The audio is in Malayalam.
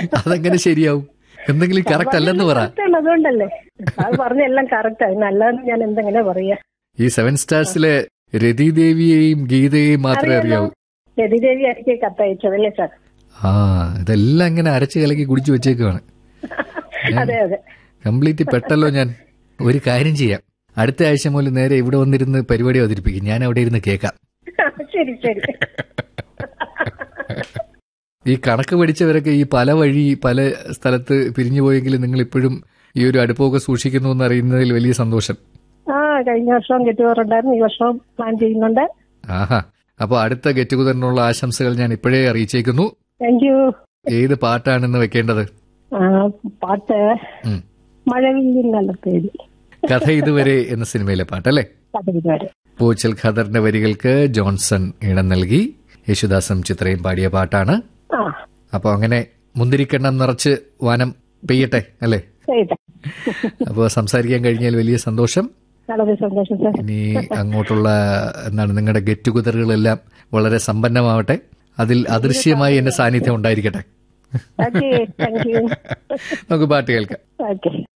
അതെങ്ങനെ ശരിയാവും എന്തെങ്കിലും കറക്റ്റ് അല്ലെന്ന് പറ Correct ആണ്, അതുകൊണ്ടല്ലേ അത് പറഞ്ഞ എല്ലാം കറക്റ്റ് ആണ് അല്ലാതെ ഞാൻ എന്തെങ്ങനെ പറയാ ഈ സെവൻ സ്റ്റാർസിലെ രതിദേവിയെയും ഗീതയെയും മാത്രമേ അറിയാവൂ രതിദേവി ആയിരിക്കും കത്തയച്ചതല്ലേ സാർ ആ ഇതെല്ലാം ഇങ്ങനെ അരച്ച് കലക്കി കുടിച്ചു വെച്ചേക്കുവാണ് അതെ അതെ കംപ്ലീറ്റ് പെട്ടല്ലോ ഞാൻ ഒരു കാര്യം ചെയ്യാം അടുത്ത ആഴ്ച മുതൽ നേരെ ഇവിടെ വന്നിരുന്ന് പരിപാടി അവതരിപ്പിക്കും ഞാൻ അവിടെ ഇരുന്ന് കേൾക്കാം ശരി ശരി ഈ കണക്ക് പഠിച്ചവരൊക്കെ ഈ പല വഴി പല സ്ഥലത്ത് പിരിഞ്ഞു പോയെങ്കിലും നിങ്ങൾ ഇപ്പോഴും ഈ ഒരു അടുപ്പമൊക്കെ സൂക്ഷിക്കുന്നു എന്ന് അറിയുന്നതിൽ വലിയ സന്തോഷം ആ കഴിഞ്ഞ വർഷവും കെട്ടുപോറുണ്ടായിരുന്നു ഈ വർഷവും പ്ലാൻ ചെയ്യുന്നുണ്ട് ആഹാ അപ്പൊ അടുത്ത ഗെറ്റ് ടുഗദറിനുള്ള ആശംസകൾ ഞാൻ ഇപ്പോഴേ അറിയിച്ചേക്കുന്നു താങ്ക് യു ഏത് പാട്ടാണെന്ന് വെക്കേണ്ടത് പാട്ട് ഉം. മഴവില്ലിൻ നല്ല പേര് കഥ ഇതുവരെ എന്ന സിനിമയിലെ പാട്ടല്ലേ പതിവ് പൂച്ചൽ ഖദറിന്റെ വരികൾക്ക് ജോൺസൺ ഇടം നൽകി യേശുദാസും ചിത്രയും പാടിയ പാട്ടാണ് ആ അപ്പോൾ അങ്ങനെ മുന്തിരിക്കെണ്ണം നിറച്ച് വാനം പെയ്യട്ടെ അല്ലേ ചെയ്യട്ടെ അപ്പോൾ സംസാരിക്കാൻ കഴിഞ്ഞാൽ വലിയ സന്തോഷം വളരെ സന്തോഷം സാർ ഇനി അങ്ങോട്ടുള്ള എന്താണ് നിങ്ങളുടെ ഗെറ്റ് ടുഗദറുകളെല്ലാം വളരെ സമ്പന്നമാവട്ടെ അതിൽ അദൃശ്യമായി എന്റെ സാന്നിധ്യം ഉണ്ടായിരിക്കട്ടെ ഓക്കെ താങ്ക് യു നമുക്ക് പാട്ട് കേൾക്കാം ഓക്കെ